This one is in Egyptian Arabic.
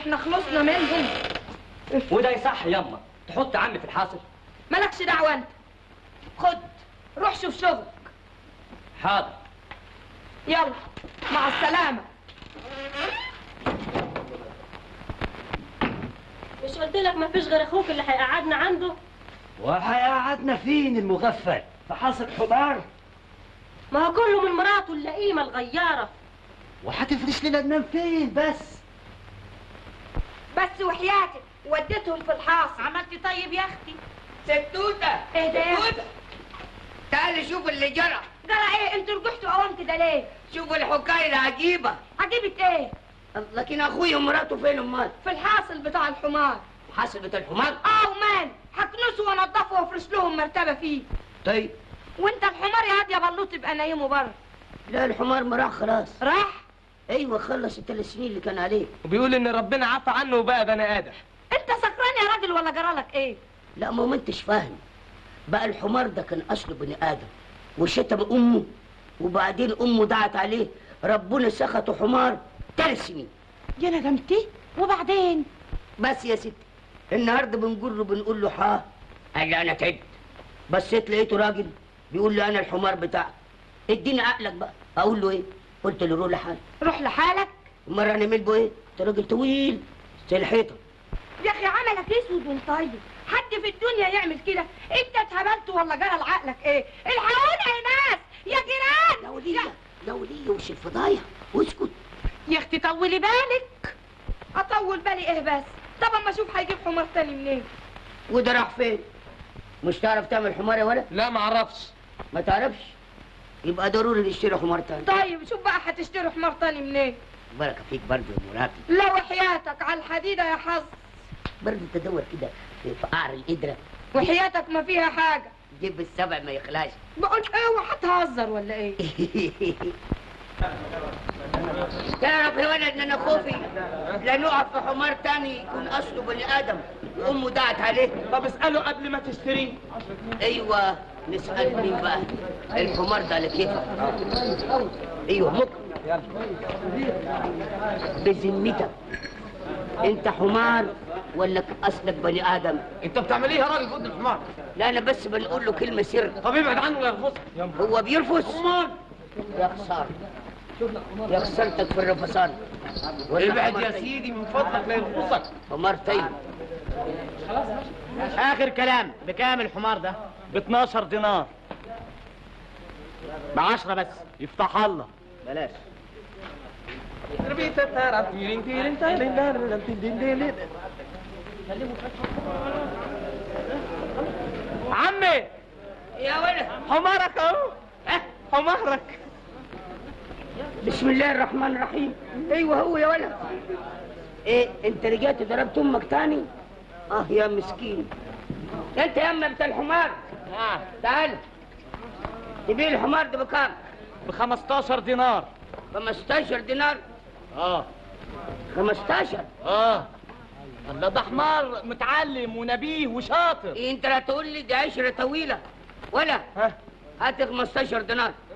احنا خلصنا منهم وده يصح يما تحط عمي في الحاصل مالكش دعوه انت خد روح شوف شغلك حاضر يلا مع السلامه مش قلت لك ما فيش غير اخوك اللي هيقعدنا عنده وهيقعدنا فين المغفل في حاصل حمار ما هو كله من مراته اللئيمه الغياره وهتفرش لنا ننام فين بس بس وحياتك وديتهم في الحاصل عملتي طيب يا اختي ستوتة ايه ده يا أختي؟ ستوتة تعالي شوف اللي جرى جرى ايه انتوا رجعتوا قوام كده ليه شوف الحكاية العجيبة عجيبة ايه لكن اخويا ومراته فين امال في الحاصل بتاع الحمار حاسب بتاع الحمار اه ومان هكنسه وانضفه وافرش لهم مرتبه فيه طيب وانت الحمار يا هاد يا بلوط يبقى نايمه بره لا الحمار ما راح خلاص راح ايوه خلص الثلاث سنين اللي كان عليه وبيقول ان ربنا عفى عنه وبقى بني ادم انت سكران يا راجل ولا جرالك ايه لا ما ما انتش فاهم بقى الحمار ده كان اصله بني ادم وشتم امه وبعدين امه دعت عليه ربنا سخطه حمار ثلاث سنين يا ندمتي وبعدين بس يا ستي النهارده بنقول له بنقول له حاه قال لي انا تعبت بصيت لقيته راجل بيقول لي انا الحمار بتاعك اديني عقلك بقى اقول له ايه قلت له روح لحالك روح لحالك مره نعمل به ايه انت راجل طويل زي الحيطه يا اخي عملك اسود ومطيب حد في الدنيا يعمل كده انت اتهبلت ولا جرى لعقلك ايه الحقونا يا ناس يا جيران يا وليه يا وليه وش الفضايح واسكت يا اختي طولي بالك اطول بالي ايه بس طب اما اشوف هيجيب حمار تاني منين وده راح فين مش تعرف تعمل حمار يا ولد لا ما اعرفش ما تعرفش يبقى ضروري نشتري حمار تاني طيب شوف بقى هتشتري حمار تاني منين بركه فيك برضه يا مراتي لا وحياتك على الحديده يا حظ برضه تدور كده في قعر القدره وحياتك ما فيها حاجه جيب السبع ما يخلاش بقول ايه وهتهزر ولا ايه تعرف يا ولد ان انا خوفي لا نقع في حمار تاني يكون اصله بني ادم وامه دعت عليه طب اساله قبل ما تشتريه ايوه نسال مين بقى الحمار ده على كيفك ايوه ممكن بذمتك انت حمار ولا اصلك بني ادم انت بتعمل ايه يا راجل في ودن الحمار لا انا بس بنقول له كلمه سر طب ابعد عنه يا غفص هو بيرفس امال يا خساره يا خسارتك في الرفسان ولا ابعد حمار يا طيب؟ سيدي من فضلك لا يغفصك حمار طيب اخر كلام بكام الحمار ده ب 12 دينار بعشرة بس يفتح الله بلاش عمي يا ولد حمارك اهو ها حمارك بسم الله الرحمن الرحيم ايوه هو يا ولد ايه انت رجعت ضربت امك تاني اه يا مسكين انت يا اما بتاع الحمار نعم تعال تبيع الحمار ده بكام ب 15 دينار 15 دينار اه 15 اه الله ده حمار متعلم ونبيه وشاطر إيه انت لا تقول لي دي عشرة طويلة ولا ها هات 15 دينار